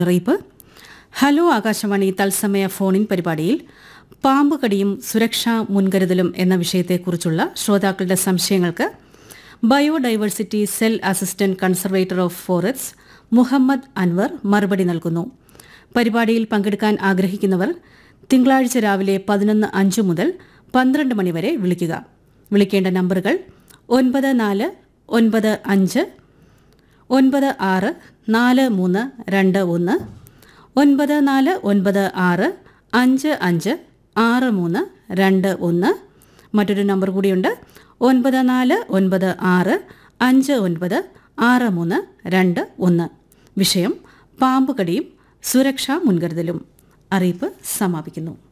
അറിയിപ്പ് ഹലോ ആകാശവാണി തത്സമയ ഫോണിൻ പരിപാടിയിൽ പാമ്പ് കടിയും സുരക്ഷാ മുൻകരുതലും എന്ന വിഷയത്തെക്കുറിച്ചുള്ള ശ്രോതാക്കളുടെ സംശയങ്ങൾക്ക് biodiversity cell assistant conservator of forest Muhammad Anwar മറുപടി നൽകുന്നു പരിപാടിയിൽ പങ്കെടുക്കാൻ ആഗ്രഹിക്കുന്നവർ തിങ്കളാഴ്ച രാവിലെ പതിനൊന്ന് അഞ്ച് മുതൽ പന്ത്രണ്ട് മണിവരെ വിളിക്കുക വിളിക്കേണ്ട നമ്പറുകൾ ഒൻപത് നാല് ഒൻപത് അഞ്ച് ഒൻപത് ആറ് നാല് മൂന്ന് രണ്ട് ഒന്ന് ഒൻപത് നാല് ഒൻപത് ആറ് അഞ്ച് അഞ്ച് ആറ് മൂന്ന് രണ്ട് ഒന്ന് മറ്റൊരു നമ്പർ കൂടിയുണ്ട് ഒൻപത് നാല് ഒൻപത് ആറ് അഞ്ച് ഒൻപത് ആറ് മൂന്ന് രണ്ട് ഒന്ന് വിഷയം പാമ്പ് കടിയും സുരക്ഷാ മുൻകരുതലും അറിയിപ്പ് സമാപിക്കുന്നു